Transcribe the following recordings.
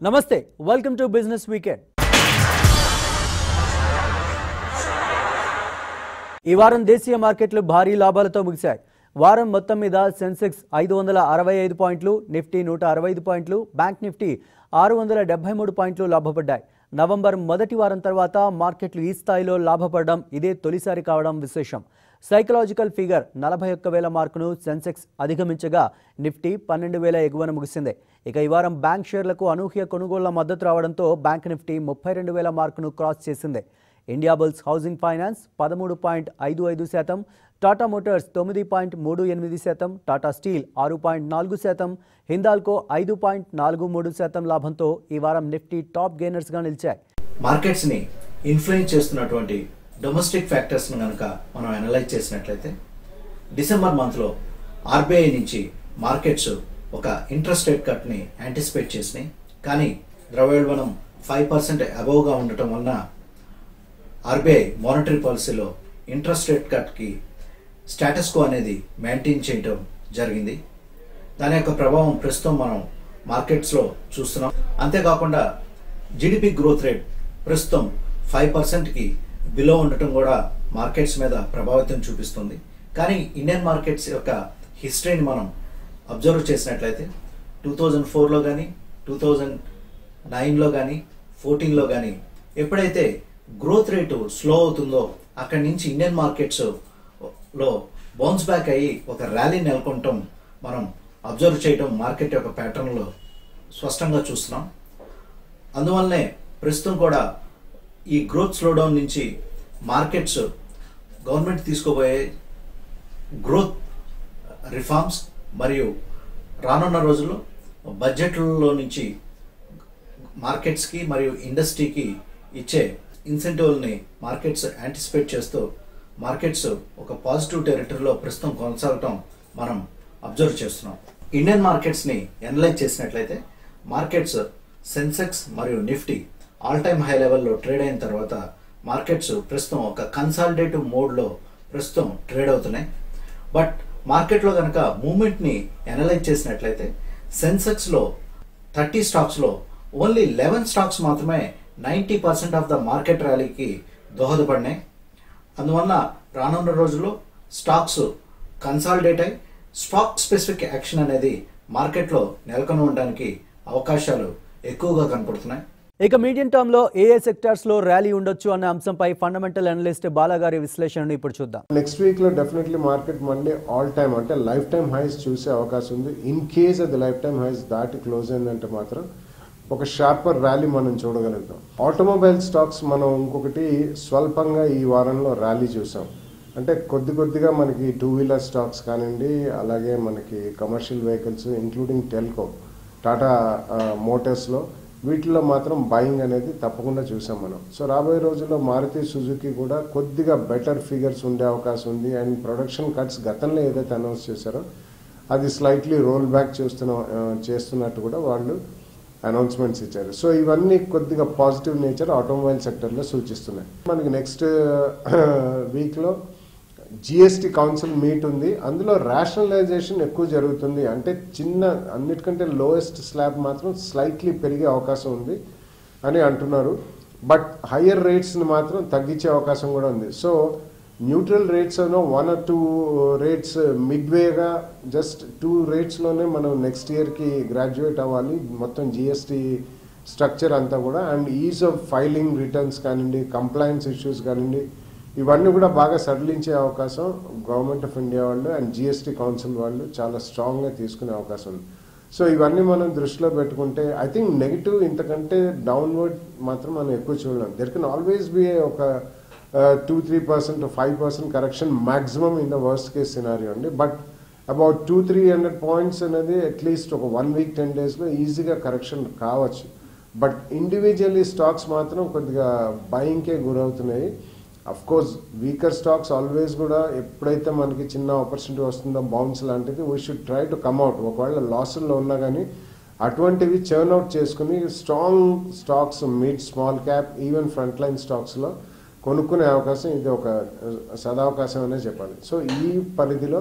నమస్తే welcome to business weekend ఈ వారం దేశీయ మార్కెట్లు భారీ లాభాలతో ముగిశాయి వారం మొత్తం మీద సెన్సెక్స్ ఐదు వందల అరవై ఐదు పాయింట్లు నిఫ్టీ నూట అరవై ఐదు పాయింట్లు బ్యాంక్ నిఫ్టీ ఆరు వందల డెబ్బై మూడు పాయింట్లు లాభపడ్డాయి నవంబర్ మొదటి వారం తర్వాత మార్కెట్లు ఈ స్థాయిలో లాభపడడం ఇదే తొలిసారి కావడం విశేషం సైకలాజికల్ ఫిగర్ నలభై ఒక్క వేల మార్కును సెన్సెక్స్ అధిగమించగా నిఫ్టీ పన్నెండు వేల ఎగువన ముగిసింది ఇక ఈ వారం బ్యాంక్ షేర్లకు అనూహ్య కొనుగోళ్ల మద్దతు రావడంతో బ్యాంక్ నిఫ్టీ ముప్పై రెండు వేల మార్కును క్రాస్ చేసింది ఇండియా బుల్స్ హౌసింగ్ ఫైనాన్స్ పదమూడు పాయింట్ ఐదు ఐదు శాతం టాటా మోటార్స్ తొమ్మిది పాయింట్ మూడు ఎనిమిది శాతం టాటా స్టీల్ ఆరు పాయింట్ నాలుగు శాతం హిందాల్కో ఐదు పాయింట్ నాలుగు మూడు శాతం లాభంతో ఈ వారం నిఫ్టీ టాప్ గెయినర్స్గా నిలిచాయి మార్కెట్స్ ని ఇన్ఫ్లుయెన్స్ చేస్తున్నటువంటి డొమెస్టిక్ ఫ్యాక్టర్స్ ను కనుక మనం అనలైజ్ చేసినట్లయితే డిసెంబర్ మంత్ లో ఆర్బీఐ నుంచి మార్కెట్స్ ఒక ఇంట్రెస్ట్ రేట్ కట్ ని యాంటిసిపేట్ చేసినాయి కానీ ద్రవ్యోల్బణం ఫైవ్ పర్సెంట్ అబవ్ గా ఉండటం వలన ఆర్బీఐ మానిటరీ పాలసీలో ఇంట్రెస్ట్ రేట్ కట్ కి స్టేటస్ కో అనేది మెయింటైన్ చేయడం జరిగింది దాని యొక్క ప్రభావం ప్రస్తుతం మనం మార్కెట్స్లో చూస్తున్నాం అంతేకాకుండా జీడిపి గ్రోత్ రేట్ ప్రస్తుతం ఫైవ్ పర్సెంట్కి బిలో ఉండటం కూడా మార్కెట్స్ మీద ప్రభావితం చూపిస్తుంది కానీ ఇండియన్ మార్కెట్స్ యొక్క హిస్టరీని మనం అబ్జర్వ్ చేసినట్లయితే టూ థౌజండ్ ఫోర్లో కానీ టూ థౌజండ్ నైన్లో కానీ ఫోర్టీన్లో కానీ ఎప్పుడైతే గ్రోత్ రేటు స్లో అవుతుందో అక్కడి నుంచి ఇండియన్ మార్కెట్స్ లో బౌన్స్ బ్యాక్ అయ్యి ఒక ర్యాలీ నెలకొనటం మనం అబ్జర్వ్ చేయటం మార్కెట్ యొక్క ప్యాటర్న్లో స్పష్టంగా చూస్తున్నాం అందువల్లనే ప్రస్తుతం కూడా ఈ గ్రోత్ స్లోడౌన్ నుంచి మార్కెట్స్ గవర్నమెంట్ తీసుకోబోయే గ్రోత్ రిఫార్మ్స్ మరియు రానున్న రోజుల్లో బడ్జెట్లలో నుంచి మార్కెట్స్కి మరియు ఇండస్ట్రీకి ఇచ్చే ఇన్సెంటివ్ని మార్కెట్స్ యాంటిసిపేట్ చేస్తూ మార్కెట్స్ ఒక పాజిటివ్ టెరిటరీలో ప్రస్తుతం కొనసాగటం మనం అబ్జర్వ్ చేస్తున్నాం ఇండియన్ మార్కెట్స్ని అనలైజ్ చేసినట్లయితే మార్కెట్స్ సెన్సెక్స్ మరియు నిఫ్టీ ఆల్ టైమ్ హై లెవెల్లో ట్రేడ్ అయిన తర్వాత మార్కెట్స్ ప్రస్తుతం ఒక కన్సాలిడేటివ్ మోడ్లో ప్రస్తుతం ట్రేడ్ అవుతున్నాయి బట్ మార్కెట్లో కనుక మూమెంట్ని అనలైజ్ చేసినట్లయితే సెన్సెక్స్లో థర్టీ స్టాక్స్లో ఓన్లీ లెవెన్ స్టాక్స్ మాత్రమే ninety percent of the market ర్యాలీకి దోహదపడినాయి అందువల్ల రానున్న రోజుల్లో స్టాక్స్ కన్సాలిడేట్ అయి స్టాక్ స్పెసిఫిక్ యాక్షన్ అనేది మార్కెట్లో నెలకొని ఉండడానికి అవకాశాలు ఎక్కువగా కనపడుతున్నాయి ఇక మీడియం టర్మ్ లో ఏ ఏ సెక్టార్స్ లో ర్యాలీ ఉండొచ్చు అన్న అంశంపై ఫండమెంటల్ అనలిస్ట్ బాలాగారి విశ్లేషణను ఇప్పుడు చూద్దాం నెక్స్ట్ వీక్ లో డెఫినెట్లీ మార్కెట్ మళ్ళీ ఆల్ టైమ్ అంటే లైఫ్ టైమ్ హైస్ చూసే అవకాశం ఉంది ఇన్ కేస్ అది లైఫ్ టైమ్ హైస్ దాటి క్లోజ్ అయిందంటే మాత్రం ఒక షార్పర్ ర్యాలీ మనం చూడగలుగుతాం ఆటోమొబైల్ స్టాక్స్ మనం ఇంకొకటి స్వల్పంగా ఈ వారంలో ర్యాలీ చూసాం అంటే కొద్ది కొద్దిగా మనకి టూ వీలర్ స్టాక్స్ కానివ్వండి అలాగే మనకి commercial vehicles including Telco Tata మోటార్స్లో వీటిలో మాత్రం బయింగ్ అనేది తప్పకుండా చూసాం మనం సో రాబోయే రోజుల్లో మారుతి సుజుకి కూడా కొద్దిగా బెటర్ ఫిగర్స్ ఉండే అవకాశం ఉంది అండ్ ప్రొడక్షన్ కట్స్ గతంలో ఏదైతే అనౌన్స్ చేశారో అది స్లైట్లీ రోల్ బ్యాక్ చేస్తున్న ఆ, చేస్తున్నట్టు కూడా వాళ్ళు అనౌన్స్మెంట్స్ ఇచ్చారు సో ఇవన్నీ కొద్దిగా పాజిటివ్ నేచర్ ఆటోమొబైల్ సెక్టర్లో సూచిస్తున్నాయి మనకి నెక్స్ట్ వీక్లో జిఎస్టి కౌన్సిల్ మీట్ ఉంది అందులో రేషనలైజేషన్ ఎక్కువ జరుగుతుంది అంటే చిన్న అన్నిటికంటే లోయెస్ట్ స్లాబ్ మాత్రం స్లైట్లీ పెరిగే అవకాశం ఉంది అని అంటున్నారు బట్ హయ్యర్ రేట్స్ని మాత్రం తగ్గించే అవకాశం కూడా ఉంది సో న్యూట్రల్ రేట్స్ అనో వన్ ఆర్ టూ రేట్స్ మిడ్వేగా జస్ట్ టూ రేట్స్లోనే మనం నెక్స్ట్ ఇయర్కి గ్రాడ్యుయేట్ అవ్వాలి మొత్తం జిఎస్టి స్ట్రక్చర్ అంతా కూడా and ease of filing returns కానివ్వండి కంప్లైన్స్ ఇష్యూస్ కానివ్వండి ఇవన్నీ కూడా బాగా సడలించే అవకాశం గవర్నమెంట్ ఆఫ్ ఇండియా వాళ్ళు అండ్ జిఎస్టీ కౌన్సిల్ వాళ్ళు చాలా స్ట్రాంగ్గా తీసుకునే అవకాశం ఉంది సో ఇవన్నీ మనం దృష్టిలో పెట్టుకుంటే ఐ థింక్ నెగిటివ్ ఇంతకంటే డౌన్వర్డ్ మాత్రం మనం ఎక్కువ చూడలేం దెర్ కెన్ ఆల్వేస్ బి ఒక two three percent five percent correction maximum in the worst case scenario అండి but about two three hundred points అనేది అట్లీస్ట్ ఒక వన్ వీక్ టెన్ డేస్లో ఈజీగా కరెక్షన్ కావచ్చు బట్ ఇండివిజువల్లీ స్టాక్స్ మాత్రం కొద్దిగా బయింగ్కే గురవుతున్నాయి of course weaker stocks always కూడా ఎప్పుడైతే మనకి చిన్న ఆపర్చునిటీ వస్తుందో బౌన్స్ లాంటిది వీ షుడ్ ట్రై టు కమ్అట్ ఒకవేళ లాసుల్లో ఉన్నా కానీ అటువంటివి చర్న్ అవుట్ చేసుకుని strong stocks mid small cap even front line స్టాక్స్లో కొనుక్కునే అవకాశం ఇది ఒక సదావకాశం అనే చెప్పాలి సో ఈ పరిధిలో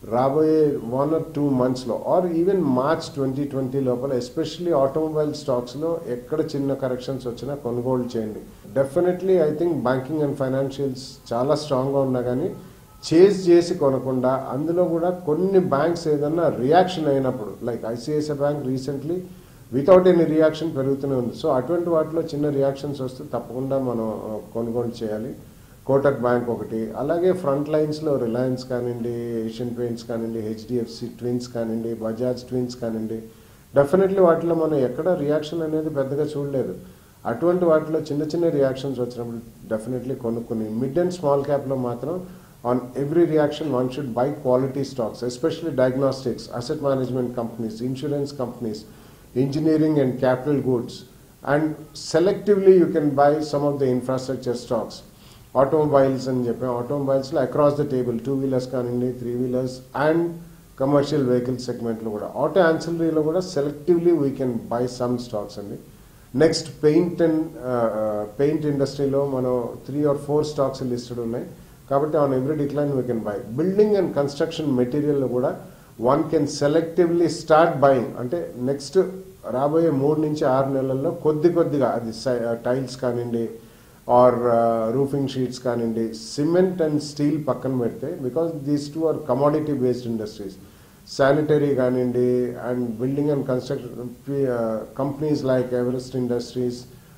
రాబోయే వన్ ఆర్ టూ మంత్స్లో or even March twenty twenty లోపల ఎస్పెషల్లీ ఆటోమొబైల్ స్టాక్స్లో ఎక్కడ చిన్న కరెక్షన్స్ వచ్చినా కొనుగోలు చేయండి definitely I think banking and financials చాలా స్ట్రాంగ్గా ఉన్నా కానీ చేజ్ చేసి కొనకుండా అందులో కూడా కొన్ని బ్యాంక్స్ ఏదన్నా రియాక్షన్ అయినప్పుడు like ICICI bank recently without any reaction పెరుగుతూనే ఉంది సో అటువంటి వాటిలో చిన్న రియాక్షన్స్ వస్తే తప్పకుండా మనం ఆ, కొనుగోలు చేయాలి కోటక్ బ్యాంక్ ఒకటి అలాగే ఫ్రంట్ లైన్స్లో రిలయన్స్ కానివ్వండి ఏషియన్ పెయింట్స్ కానివ్వండి హెచ్డిఎఫ్సి ట్విన్స్ కానివ్వండి బజాజ్ ట్విన్స్ కానివ్వండి డెఫినెట్లీ వాటిలో మనం ఎక్కడ రియాక్షన్ అనేది పెద్దగా చూడలేదు అటువంటి వాటిలో చిన్న చిన్న రియాక్షన్స్ వచ్చినప్పుడు డెఫినెట్లీ కొనుక్కుని మిడ్ అండ్ స్మాల్ క్యాప్లో మాత్రం on every reaction one should buy quality stocks especially diagnostics asset management companies insurance companies engineering and capital goods and selectively you can buy some of the infrastructure stocks automobiles అని చెప్పి ఆటోమొబైల్స్లో across the table two wheelers కానివ్వండి three wheelers and commercial vehicle సెగ్మెంట్లో కూడా auto యాన్సిలరీలో కూడా selectively we can buy some stocks అండి next paint and paint ఇండస్ట్రీలో మనం three or four stocks listed ఉన్నాయి కాబట్టి on every decline we can buy building and construction మెటీరియల్లో కూడా one can selectively start buying అంటే నెక్స్ట్ రాబోయే మూడు నుంచి ఆరు నెలల్లో కొద్ది కొద్దిగా అది టైల్స్ కానివ్వండి ఆర్ రూఫింగ్ షీట్స్ కానివ్వండి సిమెంట్ అండ్ స్టీల్ పక్కన పెడితే because these two are commodity based industries sanitary కానివ్వండి and building and construction companies like Everest industries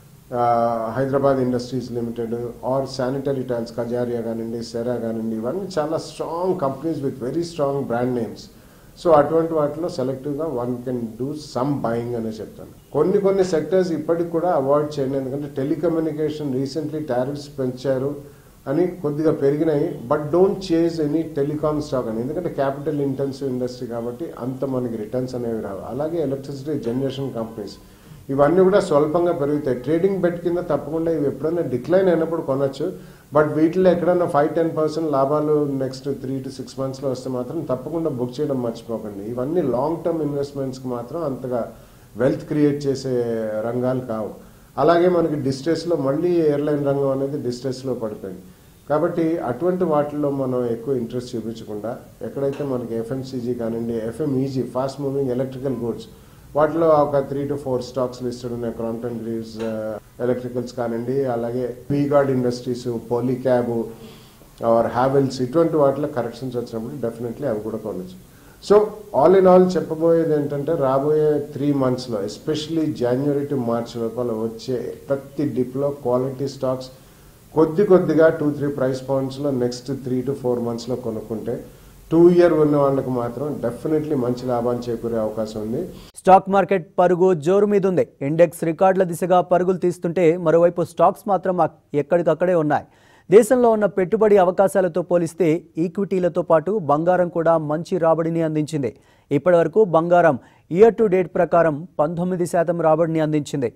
Hyderabad industries limited or sanitary tiles Kajaria కానివ్వండి సెరా కానివ్వండి ఇవన్నీ చాలా strong companies with very strong brand names so అటువంటి వాటిలో సెలెక్టివ్గా one can do some buying అనే చెప్తాను కొన్ని కొన్ని సెక్టర్స్ ఇప్పటికి కూడా అవాయిడ్ చేయండి ఎందుకంటే టెలికమ్యూనికేషన్ రీసెంట్లీ టారిఫ్స్ పెంచారు అని కొద్దిగా పెరిగినాయి but don't chase any telecom stock అని ఎందుకంటే క్యాపిటల్ ఇంటెన్సివ్ ఇండస్ట్రీ కాబట్టి అంత మనకి రిటర్న్స్ అనేవి రావు అలాగే ఎలక్ట్రిసిటీ జనరేషన్ కంపెనీస్ ఇవన్నీ కూడా స్వల్పంగా పెరుగుతాయి ట్రేడింగ్ బెట్ కింద తప్పకుండా ఇవి ఎప్పుడైనా డిక్లైన్ అయినప్పుడు కొనొచ్చు బట్ వీటిలో ఎక్కడైనా ఫైవ్ టెన్ పర్సెంట్ లాభాలు నెక్స్ట్ త్రీ టు సిక్స్ మంత్స్లో వస్తే మాత్రం తప్పకుండా బుక్ చేయడం మర్చిపోకండి ఇవన్నీ లాంగ్ టర్మ్ ఇన్వెస్ట్మెంట్స్కి మాత్రం అంతగా వెల్త్ క్రియేట్ చేసే రంగాలు కావు అలాగే మనకి డిస్ట్రెస్లో మళ్ళీ ఎయిర్లైన్ రంగం అనేది డిస్ట్రెస్లో పడిపోయింది కాబట్టి అటువంటి వాటిల్లో మనం ఎక్కువ ఇంట్రెస్ట్ చూపించకుండా ఎక్కడైతే మనకి ఎఫ్ఎంసీజీ కానివ్వండి FMEG fast moving electrical goods వాటిలో ఒక three to four stocks listed ఉన్నాయి క్రాంప్టన్ గ్రీవ్స్ ఎలక్ట్రికల్స్ కానివ్వండి అలాగే V Guard Industries Polycab or Havells ఇటువంటి వాటిలో కరెక్షన్స్ వచ్చినప్పుడు డెఫినెట్లీ అవి కూడా కొనచ్చు సో ఆల్ ఇన్ ఆల్ చెప్పబోయేది ఏంటంటే రాబోయే త్రీ మంత్స్లో ఎస్పెషలీ జనవరి టు మార్చ్ లోపల వచ్చే ప్రతి డిప్లో క్వాలిటీ స్టాక్స్ కొద్ది కొద్దిగా టూ త్రీ ప్రైస్ పాయింట్స్లో నెక్స్ట్ త్రీ టు ఫోర్ మంత్స్లో కొనుక్కుంటే టూ ఇయర్ ఉన్న వాళ్ళకి మాత్రం డెఫినెట్లీ మంచి లాభాన్ని చేకూరే అవకాశం ఉంది స్టాక్ మార్కెట్ పరుగు జోరు మీద ఉంది ఇండెక్స్ రికార్డుల దిశగా పరుగులు తీస్తుంటే మరోవైపు స్టాక్స్ మాత్రం అక్- ఎక్కడికక్కడే ఉన్నాయి దేశంలో ఉన్న పెట్టుబడి అవకాశాలతో పోలిస్తే ఈక్విటీలతో పాటు బంగారం కూడా మంచి రాబడిని అందించింది ఇప్పటివరకు బంగారం ఇయర్ టు డేట్ ప్రకారం పంతొమ్మిది శాతం రాబడిని అందించింది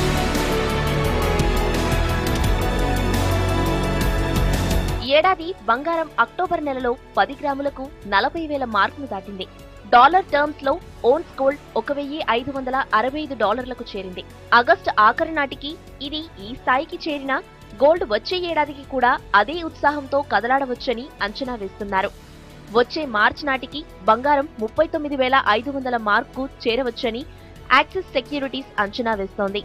ఈ ఏడాది బంగారం అక్టోబర్ నెలలో పది గ్రాములకు నలభై వేల మార్కును దాటింది డాలర్ టర్మ్స్ లో ఓన్స్ గోల్డ్ ఒక వెయ్యి ఐదు వందల అరవై ఐదు డాలర్లకు చేరింది ఆగస్టు ఆఖరి నాటికి ఇది ఈ స్థాయికి చేరిన గోల్డ్ వచ్చే ఏడాదికి కూడా అదే ఉత్సాహంతో కదలాడవచ్చని అంచనా వేస్తున్నారు వచ్చే మార్చి నాటికి బంగారం ముప్పై తొమ్మిది వేల ఐదు వందల మార్కు చేరవచ్చని యాక్సిస్ సెక్యూరిటీస్ అంచనా వేస్తోంది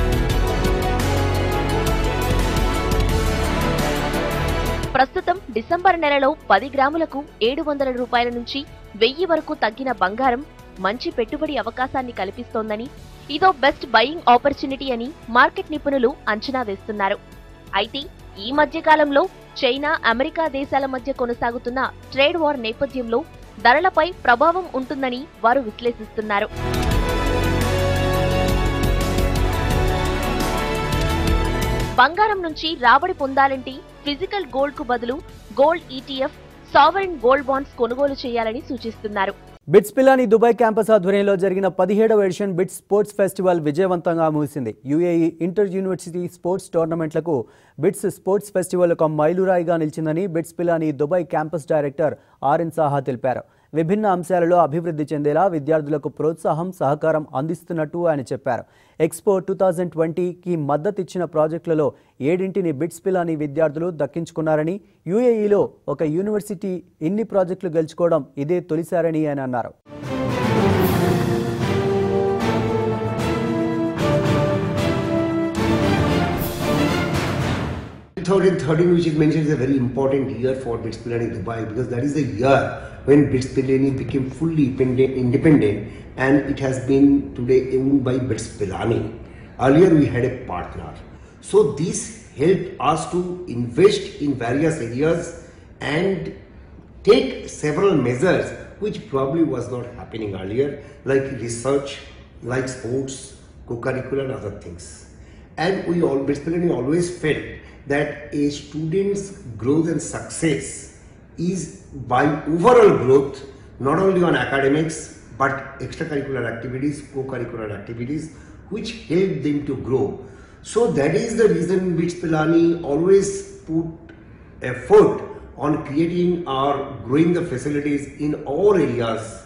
ప్రస్తుతం డిసెంబర్ నెలలో పది గ్రాములకు ఏడు వందల రూపాయల నుంచి వెయ్యి వరకు తగ్గిన బంగారం మంచి పెట్టుబడి అవకాశాన్ని కల్పిస్తోందని ఇదో బెస్ట్ బయింగ్ ఆపర్చునిటీ అని మార్కెట్ నిపుణులు అంచనా వేస్తున్నారు అయితే ఈ మధ్య కాలంలో చైనా అమెరికా దేశాల మధ్య కొనసాగుతున్న ట్రేడ్ వార్ నేపథ్యంలో ధరలపై ప్రభావం ఉంటుందని వారు విశ్లేషిస్తున్నారు బంగారం నుంచి రాబడి పొందాలంటే ఫిజికల్ గోల్డ్ కు బదులు gold ETF sovereign gold bonds కొనుగోలు చేయాలని సూచిస్తున్నారు బిట్స్ పిలాని దుబాయ్ క్యాంపస్ ఆధ్వర్యంలో జరిగిన పదిహేడవ ఎడిషన్ బిట్స్ స్పోర్ట్స్ ఫెస్టివల్ విజయవంతంగా ముగిసింది యుఏఈ ఇంటర్ యూనివర్సిటీ స్పోర్ట్స్ టోర్నమెంట్లకు బిట్స్ స్పోర్ట్స్ ఫెస్టివల్ ఒక మైలురాయిగా నిలిచిందని BITS Pilani Dubai campus director RN Saha తెలిపారు విభిన్న అంశాలలో అభివృద్ధి చెందేలా విద్యార్థులకు ప్రోత్సాహం సహకారం అందిస్తున్నట్టు ఆయన చెప్పారు ఎక్స్పో టూ థౌజండ్ ట్వంటీకి మద్దతిచ్చిన ప్రాజెక్టులలో ఏడింటిని బిట్స్ పిలాని విద్యార్థులు దక్కించుకున్నారని యూఏఈలో ఒక యూనివర్సిటీ ఇన్ని ప్రాజెక్టులు గెలుచుకోవడం ఇదే తొలిసారని ఆయన అన్నారు 2013, which is mentioned, is a very important year for BITS Pilani Dubai because that is the year when BITS Pilani became fully independent, independent and it has been today owned by BITS Pilani. Earlier, we had a partner. So, this helped us to invest in various areas and take several measures which probably was not happening earlier, like research, like sports, co-curricular and other things. And we all basically always felt that a student's growth and success is by overall growth, not only on academics but extracurricular activities, co-curricular activities, which help them to grow. So that is the reason which Pilani always put effort on creating or growing the facilities in all areas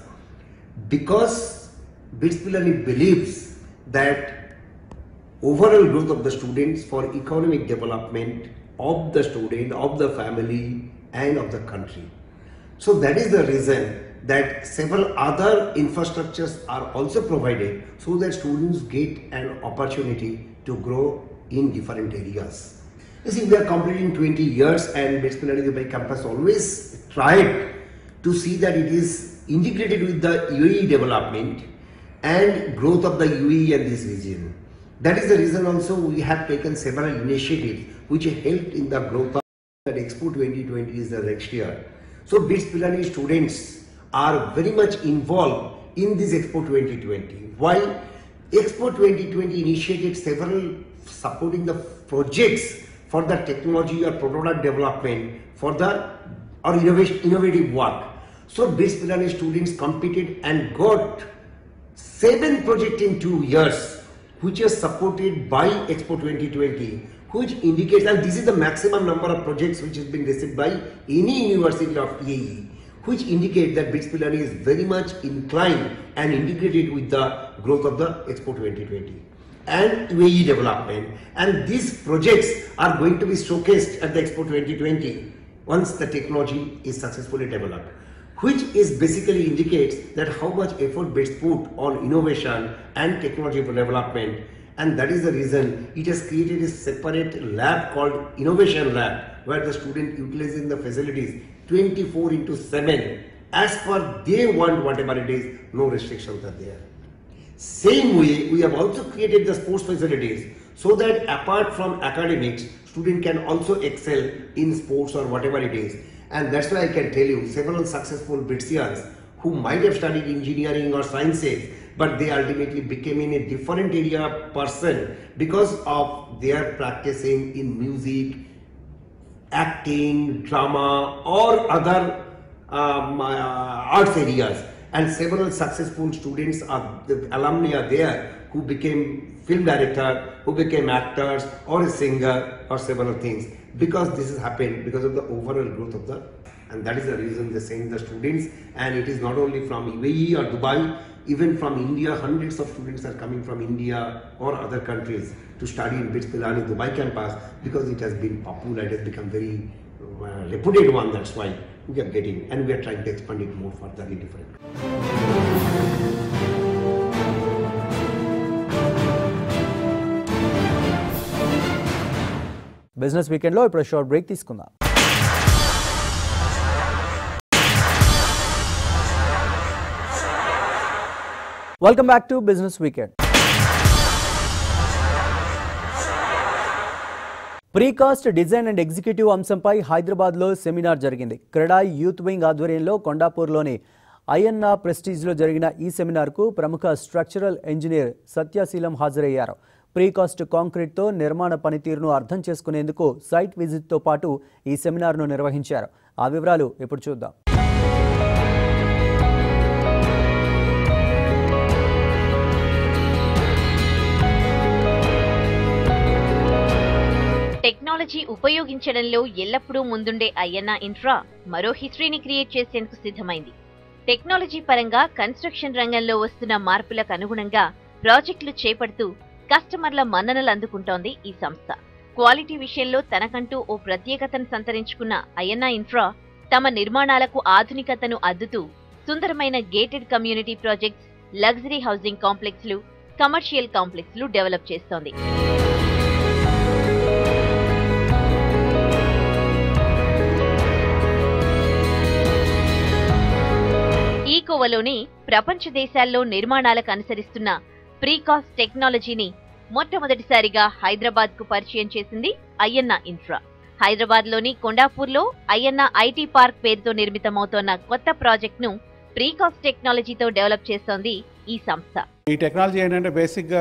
because BITS Pilani believes that overall growth of the students for economic development of the student, of the family and of the country. So that is the reason that several other infrastructures are also provided so that students get an opportunity to grow in different areas. You see, we are completing 20 years and BITS Pilani Dubai campus always tried to see that it is integrated with the UAE development and growth of the UAE and this region. That is the reason also we have taken several initiatives which helped in the growth of that Expo 2020 is the next year. So BITS Pilani students are very much involved in this Expo 2020. While Expo 2020 initiated several supporting the projects for the technology or product development for the or innovation, innovative work. So BITS Pilani students competed and got seven projects in two years which are supported by Expo 2020 which indicates and this is the maximum number of projects which has been received by any university of EAE which indicate that BITS Pilani is very much inclined and integrated with the growth of the Expo 2020 and UAE development and these projects are going to be showcased at the Expo 2020 once the technology is successfully developed which is basically indicates that how much effort BITS put on innovation and technology development and that is the reason it has created a separate lab called innovation lab where the student utilizing the facilities 24 into 7 as per they want whatever it is no restrictions are there same way we have also created the sports facilities so that apart from academics student can also excel in sports or whatever it is and that's why I can tell you several successful Bitsians who might have studied engineering or sciences, but they ultimately became in a different area person because of their practicing in music, acting, drama, or other um, uh, arts areas. And several successful students are the alumni are there who became film director, who became actors, or a singer, or several things because this has happened because of the overall growth of the and that is the reason they send the students and it is not only from UAE or Dubai even from India hundreds of students are coming from India or other countries to study in BITS Pilani Dubai campus because it has been popular it has become very uh, reputed one that's why we are getting and we are trying to expand it more further in different business వీకెండ్లో ఇప్పుడు short break తీసుకుందాం welcome back to business weekend precast design and executive అంశంపై హైదరాబాద్లో seminar జరిగింది CREDAI youth wing ఆధ్వర్యంలో కొండాపూర్లోని ఐఎన్ఆ ప్రెస్టీజ్లో జరిగిన ఈ సెమినార్కు ప్రముఖ స్ట్రక్చరల్ ఇంజనీర్ సత్యశీలం హాజరయ్యారు ప్రీకాస్ట్ కాంక్రీట్తో నిర్మాణ పనితీరును అర్థం చేసుకునేందుకు సైట్ విజిట్తో పాటు ఈ సెమినార్ను నిర్వహించారు ఆ వివరాలు ఇప్పుడు చూద్దాం టెక్నాలజీ ఉపయోగించడంలో ఎల్లప్పుడూ ముందుండే అయ్యన్న ఇన్ఫ్రా మరో హిస్టరీని క్రియేట్ చేసేందుకు సిద్ధమైంది టెక్నాలజీ పరంగా కన్స్ట్రక్షన్ రంగంలో వస్తున్న మార్పులకు అనుగుణంగా ప్రాజెక్టులు చేపడుతూ కస్టమర్ల మన్ననలు అందుకుంటోంది ఈ సంస్థ క్వాలిటీ విషయంలో తనకంటూ ఓ ప్రత్యేకతను సంతరించుకున్న అయన్నా ఇన్ఫ్రా తమ నిర్మాణాలకు ఆధునికతను అద్దుతూ సుందరమైన gated community projects luxury housing కాంప్లెక్స్లు కమర్షియల్ కాంప్లెక్స్లు డెవలప్ చేస్తోంది ఈ కోవలోనే ప్రపంచ దేశాల్లో నిర్మాణాలకు అనుసరిస్తున్న ప్రీకాస్ట్ టెక్నాలజీని మొట్టమొదటిసారిగా హైదరాబాద్ కు పరిచయం చేసింది అయ్యన్న ఇన్ఫ్రా హైదరాబాద్ లోని కొండాపూర్లో అయ్యన్న ఐటీ పార్క్ పేరుతో నిర్మితమవుతోన్న కొత్త ప్రాజెక్ట్ ను ప్రీకాస్ట్ టెక్నాలజీతో డెవలప్ చేస్తోంది ఈ సంస్థ ఈ టెక్నాలజీ ఏంటంటే బేసిక్గా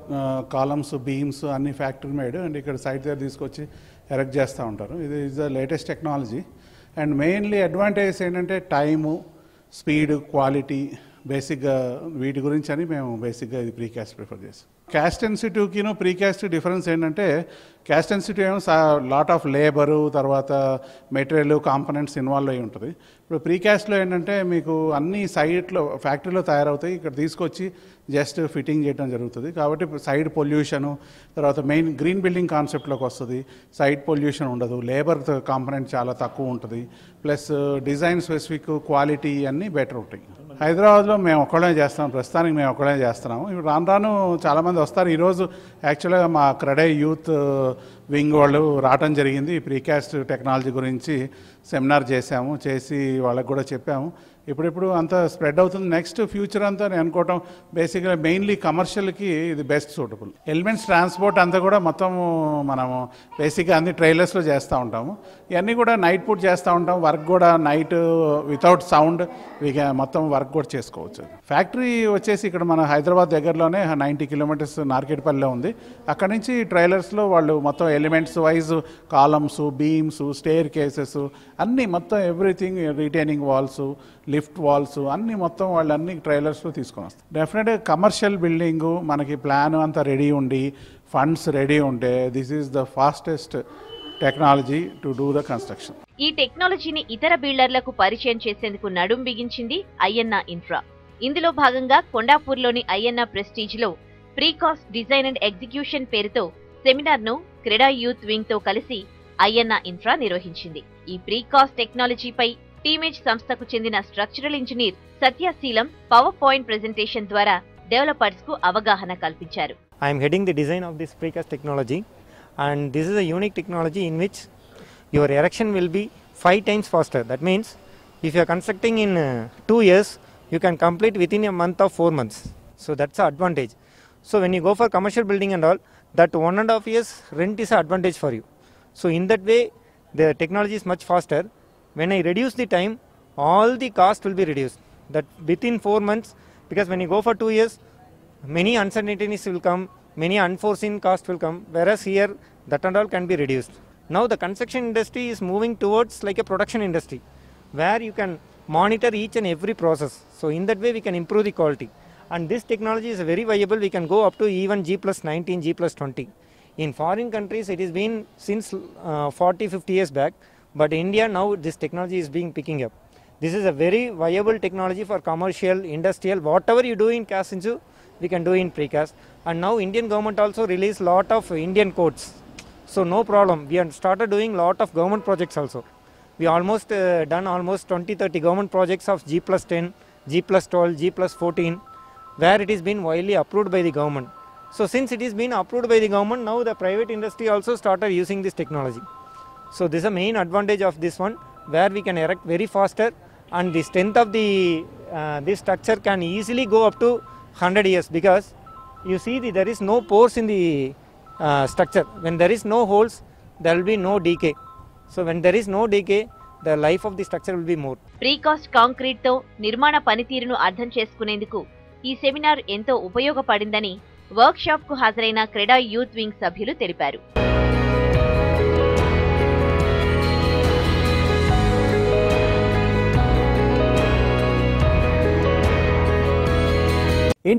కాలమ్స్ బీమ్స్ అన్ని ఫ్యాక్టరీ మేడ్ అండ్ ఇక్కడ సైట్ దగ్గర తీసుకొచ్చి ఎరెక్ట్ చేస్తూ ఉంటారు ఇది is the latest technology and mainly advantage ఏంటంటే టైము స్పీడ్ క్వాలిటీ బేసిక్గా వీటి గురించి అని మేము బేసిక్గా ఇది ప్రీ క్యాస్ట్ ప్రిఫర్ చేస్తాం క్యాస్ట్ ఇన్స్టిట్యూట్కిను ప్రీ క్యాస్ట్ డిఫరెన్స్ ఏంటంటే క్యాస్ట్ ఇన్స్టిట్యూట్ ఏమో లాట్ ఆఫ్ లేబరు తర్వాత మెటీరియల్ కాంపనెంట్స్ ఇన్వాల్వ్ అయి ఉంటుంది ఇప్పుడు ప్రీ క్యాస్ట్లో ఏంటంటే మీకు అన్ని సైట్లో ఫ్యాక్టరీలో తయారవుతాయి ఇక్కడ తీసుకొచ్చి జస్ట్ ఫిట్టింగ్ చేయడం జరుగుతుంది కాబట్టి సైడ్ పొల్యూషను తర్వాత మెయిన్ గ్రీన్ బిల్డింగ్ కాన్సెప్ట్లోకి వస్తుంది సైడ్ పొల్యూషన్ ఉండదు లేబర్ కాంపనెంట్ చాలా తక్కువ ఉంటుంది ప్లస్ డిజైన్ స్పెసిఫిక్ క్వాలిటీ అన్నీ బెటర్ ఉంటాయి హైదరాబాద్లో మేము ఒక్కడే చేస్తాం ప్రస్తుతానికి మేము ఒక్కడే చేస్తున్నాము ఇప్పుడు రాను రాను చాలామంది వస్తారు ఈరోజు యాక్చువల్గా మా క్రెడే యూత్ వింగ్ వాళ్ళు రావటం జరిగింది ప్రీకాస్ట్ టెక్నాలజీ గురించి సెమినార్ చేశాము చేసి వాళ్ళకి కూడా చెప్పాము ఇప్పుడిప్పుడు అంతా స్ప్రెడ్ అవుతుంది నెక్స్ట్ ఫ్యూచర్ అంతా నేను అనుకోవటం బేసిక్గా మెయిన్లీ కమర్షియల్కి ఇది బెస్ట్ సూటబుల్ ఎలిమెంట్స్ ట్రాన్స్పోర్ట్ అంతా కూడా మొత్తం మనము బేసిక్గా అన్ని ట్రైలర్స్లో చేస్తూ ఉంటాము ఇవన్నీ కూడా నైట్ పూట్ చేస్తూ ఉంటాం వర్క్ కూడా నైట్ వితౌట్ సౌండ్ ఇక మొత్తం వర్క్ కూడా చేసుకోవచ్చు ఫ్యాక్టరీ వచ్చేసి ఇక్కడ మన హైదరాబాద్ దగ్గరలోనే నైంటీ కిలోమీటర్స్ నార్కెట్పల్లిలో ఉంది అక్కడ నుంచి ట్రైలర్స్లో వాళ్ళు మొత్తం elements wise columns beams staircases అన్నీ మొత్తం everything retaining walls lift walls అన్నీ మొత్తం వాళ్ళు అన్ని ట్రైలర్స్లో తీసుకొని వస్తారు డెఫినెట్గా కమర్షియల్ బిల్డింగ్ మనకి ప్లాన్ అంతా రెడీ ఉండి ఫండ్స్ రెడీ ఉంటే this is the fastest technology to do the construction ఈ టెక్నాలజీని ఇతర బిల్డర్లకు పరిచయం చేసేందుకు నడుం బిగించింది అయ్యన్న ఇన్ఫ్రా ఇందులో భాగంగా కొండాపూర్లోని అయ్యన్న ప్రెస్టీజ్ లో ప్రీకాస్ట్ డిజైన్ అండ్ ఎగ్జిక్యూషన్ పేరుతో సెమినార్ ను క్రెడా యూత్ వింగ్ తో కలిసి అయ్యన్న ఇన్ఫ్రా నిర్వహించింది ఈ ప్రీకాస్ట్ టెక్నాలజీపై టీమేజ్ సంస్థకు చెందిన structural engineer Satyaseelam power point presentation ద్వారా డెవలపర్స్ కు అవగాహన కల్పించారు I am heading the design of this precast technology and this is a unique technology in which your erection will be five times faster. That means if you are constructing in uh, two years, you can complete within a month or four months. So that's the advantage. So when you go for commercial building and all, that one and a half years rent is an advantage for you. So in that way, the technology is much faster. When I reduce the time, all the cost will be reduced. That within four months, because when you go for two years, many uncertainties will come, many unforeseen costs will come, whereas here that and all can be reduced. Now the construction industry is moving towards like a production industry, where you can monitor each and every process. So in that way we can improve the quality. And this technology is very viable. We can go up to even G plus 19, G plus 20. In foreign countries, it has been since uh, 40, 50 years back. But India now this technology is being picking up. This is a very viable technology for commercial, industrial, whatever you do in cast into, we can do in precast. And now Indian government also released lot of Indian codes. So no problem. We have started doing lot of government projects also. We almost uh, done almost 20, 30 government projects of G plus 10, G plus 12, G plus 14, where it is been widely approved by the government. So since it is been approved by the government, now the private industry also started using this technology. So this is a main advantage of this one, where we can erect very faster, and the strength of the uh, this structure can easily go up to 100 years because you see the, there is no pores in the uh, structure. When there is no holes, there will be no decay. So when there is no decay, the life of the structure will be more. Precast concrete తో నిర్మాణ పనితీరును అర్థం చేసుకునేందుకు ఈ seminar ఎంతో ఉపయోగపడిందని work shop కు హాజరైన క్రెడా youth wing సభ్యులు తెలిపారు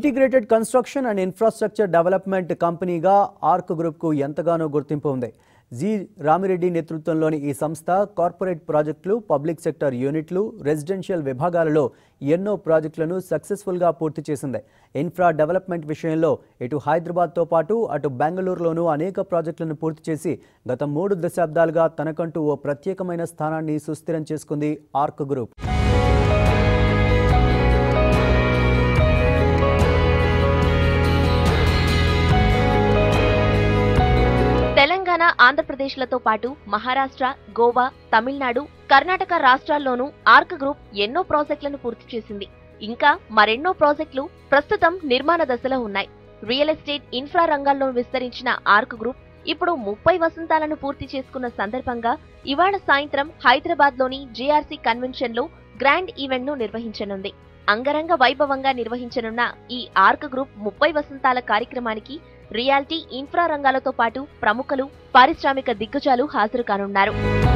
integrated construction and infrastructure development కంపెనీగా ఆర్క్ గ్రూప్కు ఎంతగానో గుర్తింపు ఉంది జి రామిరెడ్డి నేతృత్వంలోని ఈ సంస్థ కార్పొరేట్ ప్రాజెక్టులు పబ్లిక్ సెక్టర్ యూనిట్లు రెసిడెన్షియల్ విభాగాలలో ఎన్నో ప్రాజెక్టులను సక్సెస్ఫుల్గా పూర్తి చేసింది ఇన్ఫ్రా డెవలప్మెంట్ విషయంలో ఇటు హైదరాబాద్తో పాటు అటు బెంగళూరులోనూ అనేక ప్రాజెక్టులను పూర్తి చేసి గత మూడు దశాబ్దాలుగా తనకంటూ ఓ ప్రత్యేకమైన స్థానాన్ని సుస్థిరం చేసుకుంది ఆర్క్ గ్రూప్ తెలంగాణ ఆంధ్రప్రదేశ్లతో పాటు మహారాష్ట్ర గోవా తమిళనాడు కర్ణాటక రాష్ట్రాల్లోనూ ఆర్క్ గ్రూప్ ఎన్నో ప్రాజెక్టులను పూర్తి చేసింది ఇంకా మరెన్నో ప్రాజెక్టులు ప్రస్తుతం నిర్మాణ దశలో ఉన్నాయి రియల్ ఎస్టేట్ ఇన్ఫ్రా రంగాల్లో విస్తరించిన ఆర్క్ గ్రూప్ ఇప్పుడు ముప్పై వసంతాలను పూర్తి చేసుకున్న సందర్భంగా ఇవాళ సాయంత్రం హైదరాబాద్ లోని జేఆర్సీ కన్వెన్షన్ లో గ్రాండ్ ఈవెంట్ ను నిర్వహించనుంది అంగరంగ వైభవంగా నిర్వహించనున్న ఈ ఆర్క్ గ్రూప్ ముప్పై వసంతాల కార్యక్రమానికి రియాలిటీ ఇన్ఫ్రా రంగాలతో పాటు ప్రముఖులు పారిశ్రామిక దిగ్గజాలు హాజరు కానున్నారు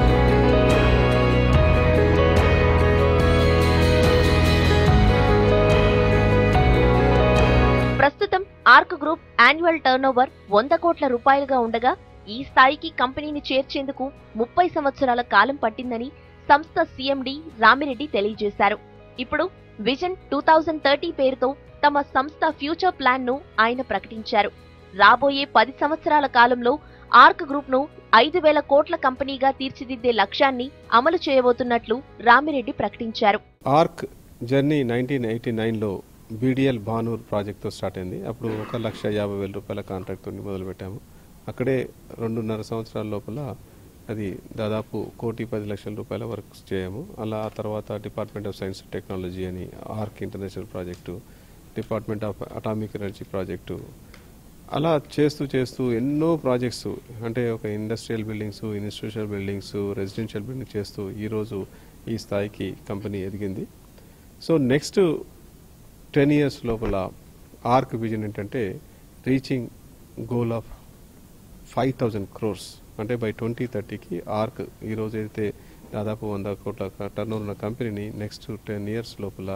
ప్రస్తుతం ఆర్క్ గ్రూప్ యాన్యువల్ టర్నోవర్ వంద కోట్ల రూపాయలుగా ఉండగా ఈ స్థాయికి కంపెనీని చేర్చేందుకు ముప్పై సంవత్సరాల కాలం పట్టిందని సంస్థ సీఎండి రామిరెడ్డి తెలియజేశారు ఇప్పుడు విజన్ టూ థౌజండ్ థర్టీ పేరుతో తమ సంస్థ ఫ్యూచర్ ప్లాన్ ను ఆయన ప్రకటించారు రాబోయే పది సంవత్సరాల కాలంలో ఆర్క్ గ్రూప్ ను ఐదు వేల కోట్ల కంపెనీగా తీర్చిదిద్దే లక్ష్యాన్ని అమలు చేయబోతున్నట్లు రామిరెడ్డి ప్రకటించారు ఆర్క్ జర్నీ నైన్టీన్ ఎయిటీ నైన్లో బీడిఎల్ భానూర్ ప్రాజెక్ట్తో స్టార్ట్ అయింది అప్పుడు ఒక లక్ష యాభై వేల రూపాయల కాంట్రాక్ట్ మొదలుపెట్టాము అక్కడే రెండున్నర సంవత్సరాల లోపల అది దాదాపు కోటి పది లక్షల రూపాయల వర్క్ చేయము అలా ఆ తర్వాత department of science and technology అని Arc international project department of atomic energy project అలా చేస్తూ చేస్తూ ఎన్నో ప్రాజెక్ట్స్ అంటే ఒక industrial buildings institutional buildings residential building చేస్తూ ఈరోజు ఈ స్థాయికి కంపెనీ ఎదిగింది సో నెక్స్ట్ టెన్ ఇయర్స్ లోపల ఆర్క్ విజన్ ఏంటంటే reaching goal of five thousand crores అంటే బై ట్వంటీ థర్టీకి ఆర్క్ ఈరోజు అయితే దాదాపు వంద కోట్ల టర్న్ ఉన్న కంపెనీని నెక్స్ట్ టెన్ ఇయర్స్ లోపల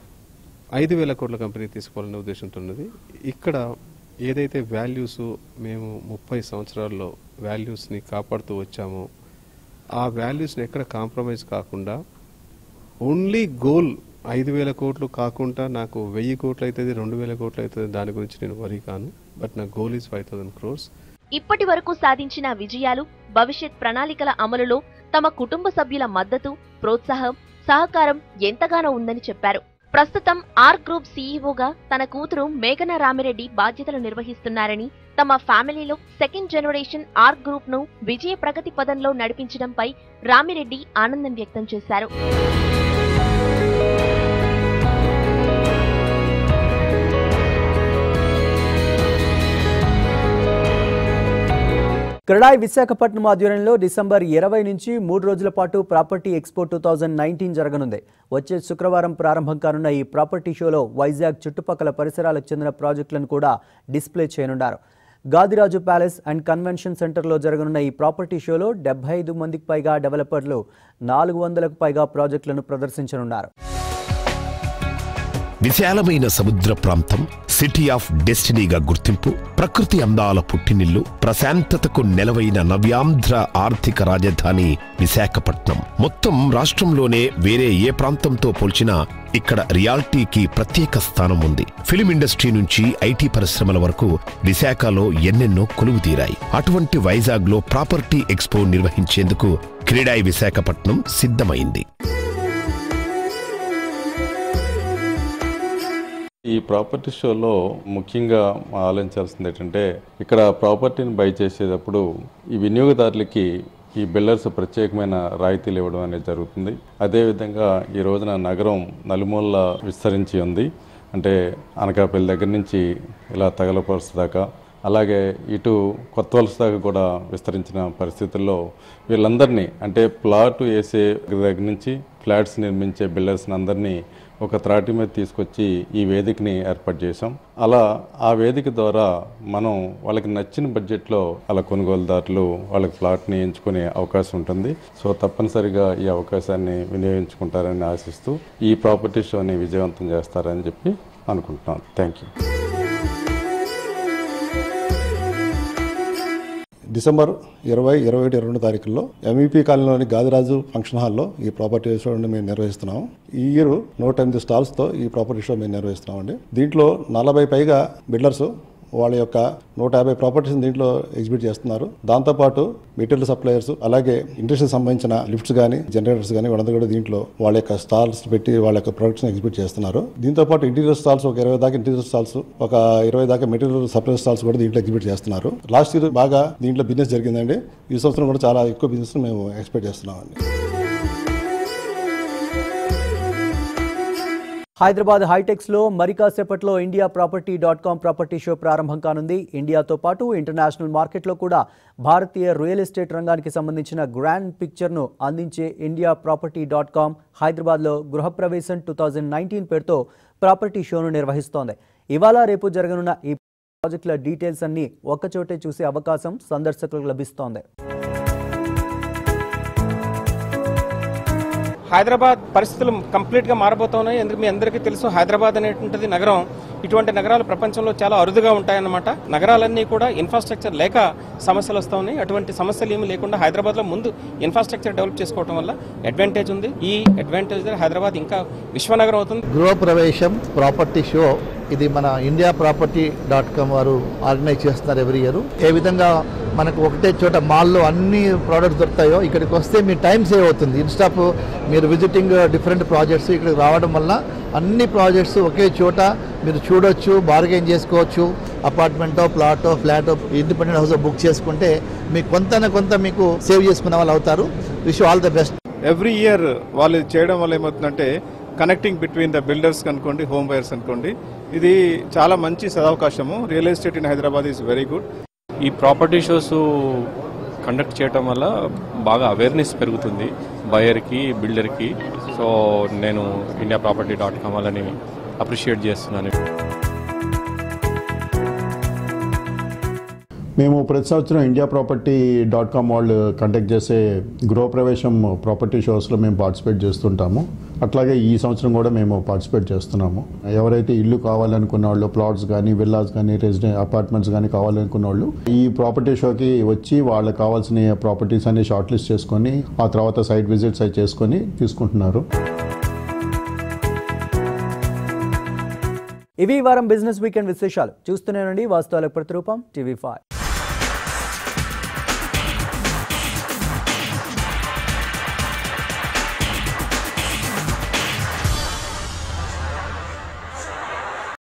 ఐదు వేల కోట్ల కంపెనీ తీసుకోవాలనే ఉద్దేశంతో ఉన్నది ఇక్కడ ఏదైతే వాల్యూస్ మేము ముప్పై సంవత్సరాల్లో వాల్యూస్ని కాపాడుతూ వచ్చామో ఆ వాల్యూస్ని ఎక్కడ కాంప్రమైజ్ కాకుండా ఓన్లీ గోల్ ఐదు వేల కోట్లు కాకుండా నాకు వెయ్యి కోట్లు అవుతుంది రెండు వేల కోట్లు అవుతుంది దాని గురించి నేను వరీ కాను బట్ నా goal is five thousand crores ఇప్పటి వరకు సాధించిన విజయాలు భవిష్యత్ ప్రణాళికల అమలులో తమ కుటుంబ సభ్యుల మద్దతు ప్రోత్సాహం సహకారం ఎంతగానో ఉందని చెప్పారు ప్రస్తుతం ఆర్ గ్రూప్ సీఈఓగా తన కూతురు మేఘనా రామిరెడ్డి బాధ్యతలు నిర్వహిస్తున్నారని తమ ఫ్యామిలీలో సెకండ్ జనరేషన్ ఆర్ గ్రూప్ ను విజయ ప్రగతి పదంలో నడిపించడంపై రామిరెడ్డి ఆనందం వ్యక్తం చేశారు క్రెడాయ్ విశాఖపట్నం ఆధ్వర్యంలో డిసెంబర్ ఇరవై నుంచి మూడు రోజుల పాటు property expo two thousand nineteen జరగనుంది వచ్చే శుక్రవారం ప్రారంభం కానున్న ఈ ప్రాపర్టీ షోలో వైజాగ్ చుట్టుపక్కల పరిసరాలకు చెందిన ప్రాజెక్టులను కూడా డిస్ప్లే చేయనున్నారు గాదిరాజు ప్యాలెస్ అండ్ కన్వెన్షన్ సెంటర్లో జరగనున్న ఈ ప్రాపర్టీ షోలో డెబ్బై ఐదు మందికి పైగా డెవలపర్లు నాలుగు వందలకు పైగా ప్రాజెక్టులను ప్రదర్శించనున్నారు విశాలమైన సముద్ర ప్రాంతం సిటీ ఆఫ్ డెస్టినీగా గుర్తింపు ప్రకృతి అందాల పుట్టినిల్లు ప్రశాంతతకు నెలవైన నవ్యాంధ్ర ఆర్థిక రాజధాని విశాఖపట్నం మొత్తం రాష్ట్రంలోనే వేరే ఏ ప్రాంతంతో పోల్చినా ఇక్కడ రియాలిటీకి ప్రత్యేక స్థానం ఉంది ఫిలిం ఇండస్ట్రీ నుంచి ఐటీ పరిశ్రమల వరకు విశాఖలో ఎన్నెన్నో కొలువు తీరాయి అటువంటి వైజాగ్లో ప్రాపర్టీ ఎక్స్పో నిర్వహించేందుకు క్రీడాయి విశాఖపట్నం సిద్ధమైంది ఈ ప్రాపర్టీ షోలో ముఖ్యంగా ఆలోచించాల్సింది ఏంటంటే ఇక్కడ ప్రాపర్టీని బై చేసేటప్పుడు ఈ వినియోగదారులకి ఈ బిల్డర్స్ ప్రత్యేకమైన రాయితీలు ఇవ్వడం అనేది జరుగుతుంది అదేవిధంగా ఈ రోజున నగరం నలుమూలల విస్తరించి ఉంది అంటే అనకాపల్లి దగ్గర నుంచి ఇలా తగలపరుసు దాకా అలాగే ఇటు కొత్త వలస దాకా కూడా విస్తరించిన పరిస్థితుల్లో వీళ్ళందరినీ అంటే ప్లాట్ వేసే దగ్గర నుంచి ఫ్లాట్స్ నిర్మించే బిల్డర్స్ని అందరినీ ఒక త్రాటి మీద తీసుకొచ్చి ఈ వేదికని ఏర్పాటు చేసాం అలా ఆ వేదిక ద్వారా మనం వాళ్ళకి నచ్చిన బడ్జెట్లో అలా కొనుగోలుదారులు వాళ్ళకి ఫ్లాట్ని ఎంచుకునే అవకాశం ఉంటుంది సో తప్పనిసరిగా ఈ అవకాశాన్ని వినియోగించుకుంటారని ఆశిస్తూ ఈ ప్రాపర్టీ షోని విజయవంతం చేస్తారని చెప్పి అనుకుంటున్నాను థ్యాంక్ యూ డిసెంబర్ ఇరవై ఇరవై ఒకటి ఇరవై రెండు తారీఖుల్లో ఎంఈపీ కాలనీలోని గాదిరాజు ఫంక్షన్ హాల్లో ఈ ప్రాపర్టీ షో మేము నిర్వహిస్తున్నాం ఈ ఇయర్ నూట ఎనిమిది స్టాల్స్తో ఈ ప్రాపర్టీ షో మేము నిర్వహిస్తున్నామండి దీంట్లో నలభై పైగా బిల్డర్స్ వాళ్ళ యొక్క నూట యాభై ప్రాపర్టీస్ దీంట్లో ఎగ్జిబిట్ చేస్తున్నారు దాంతోపాటు మెటీరియల్ సప్లయర్స్ అలాగే ఇండస్ట్రీకి సంబంధించిన లిఫ్ట్స్ కానీ జనరేటర్స్ కానీ వాళ్ళందరూ కూడా దీంట్లో వాళ్ళ యొక్క స్టాల్స్ పెట్టి వాళ్ళ యొక్క ప్రొడక్ట్స్ ఎగ్జిబిట్ చేస్తున్నారు దీంతో పాటు ఇంటీరియర్ స్టాల్స్ ఒక ఇరవై దాకా ఇంటీరియర్ స్టాల్స్ ఒక ఇరవై దాకా మెటీరియల్ సప్లయర్ స్టాల్స్ కూడా దీంట్లో ఎగ్జిబిట్ చేస్తున్నారు లాస్ట్ ఇయర్ బాగా దీంట్లో బిజినెస్ జరిగిందండి ఈ సంవత్సరం కూడా చాలా ఎక్కువ బిజినెస్ మేము ఎక్స్పెక్ట్ చేస్తున్నామండి హైదరాబాద్ హైటెక్స్ లో మరి కాసేపట్లో India property dot com property show ప్రారంభం కానుంది ఇండియాతో పాటు ఇంటర్నేషనల్ మార్కెట్లో కూడా భారతీయ రియల్ ఎస్టేట్ రంగానికి సంబంధించిన గ్రాండ్ పిక్చర్ను అందించే ఇండియా ప్రాపర్టీ డాట్ కామ్ హైదరాబాద్లో గృహప్రవేశం టూ థౌజండ్ నైన్టీన్ పేరుతో ప్రాపర్టీ షోను నిర్వహిస్తోంది ఇవాళ రేపు జరగనున్న ఈ ప్రాజెక్టుల డీటెయిల్స్ అన్ని ఒక్కచోటే చూసే అవకాశం సందర్శకులకు లభిస్తోంది హైదరాబాద్ పరిస్థితులు కంప్లీట్గా మారబోతున్నాయి ఎందుకు మీ అందరికీ తెలుసు హైదరాబాద్ అనేటువంటిది నగరం ఇటువంటి నగరాలు ప్రపంచంలో చాలా అరుదుగా ఉంటాయన్నమాట నగరాలన్నీ కూడా ఇన్ఫ్రాస్ట్రక్చర్ లేక సమస్యలు వస్తూ ఉన్నాయి అటువంటి సమస్యలు ఏమీ లేకుండా హైదరాబాద్లో ముందు ఇన్ఫ్రాస్ట్రక్చర్ డెవలప్ చేసుకోవడం వల్ల అడ్వాంటేజ్ ఉంది ఈ అడ్వాంటేజ్ హైదరాబాద్ ఇంకా విశ్వనగరం అవుతుంది గృహప్రవేశం ప్రాపర్టీ షో ఇది మన ఇండియా ప్రాపర్టీ డాట్ కామ్ వారు ఆర్గనైజ్ చేస్తున్నారు ఎవ్రీ ఇయర్ ఏ విధంగా మనకు ఒకటే చోట మాల్లో అన్ని ప్రోడక్ట్స్ దొరుకుతాయో ఇక్కడికి వస్తే మీ టైం సేవ్ అవుతుంది ఇన్స్టాప్ మీరు విజిటింగ్ డిఫరెంట్ ప్రాజెక్ట్స్ ఇక్కడికి రావడం వల్ల అన్ని ప్రాజెక్ట్స్ ఒకే చోట మీరు చూడొచ్చు బార్గెన్ చేసుకోవచ్చు అపార్ట్మెంటో ప్లాటో ఫ్లాటో ఇండిపెండెంట్ హౌస్ బుక్ చేసుకుంటే మీకు కొంత కొంత మీకు సేవ్ చేసుకునే వాళ్ళు అవుతారు wish all the best every year వాళ్ళు ఇది చేయడం వల్ల ఏమవుతుందంటే కనెక్టింగ్ బిట్వీన్ ద బిల్డర్స్ అనుకోండి హోమ్ బయర్స్ అనుకోండి ఇది చాలా మంచి సదవకాశము real estate in Hyderabad is very good ఈ ప్రాపర్టీ షోస్ కండక్ట్ చేయటం వల్ల బాగా అవేర్నెస్ పెరుగుతుంది బయర్కి బిల్డర్కి సో నేను ఇండియా ప్రాపర్టీ డాట్ కామ్ వాళ్ళని అప్రిషియేట్ చేస్తున్నాను మేము ప్రతి సంవత్సరం ఇండియా ప్రాపర్టీ డాట్ కామ్ వాళ్ళు కండక్ట్ చేసే గృహప్రవేశం ప్రాపర్టీ షోస్లో మేము పార్టిసిపేట్ చేస్తుంటాము అట్లాగే ఈ సంవత్సరం కూడా మేము పార్టిసిపేట్ చేస్తున్నాము ఎవరైతే ఇల్లు కావాలనుకున్న వాళ్ళు ప్లాట్స్ కానీ విల్లాస్ కానీ రెసిడెంట్ అపార్ట్మెంట్స్ కానీ కావాలనుకున్న వాళ్ళు ఈ ప్రాపర్టీ షోకి వచ్చి వాళ్ళకి కావాల్సిన ప్రాపర్టీస్ అన్ని షార్ట్ లిస్ట్ చేసుకొని ఆ తర్వాత సైట్ విజిట్స్ అవి చేసుకొని తీసుకుంటున్నారు ఇవి ఈ వారం బిజినెస్ వీకెండ్ విశేషాలు చూస్తూనే ఉండండి వాస్తవాలకు ప్రతిరూపం టీవీ ఫైవ్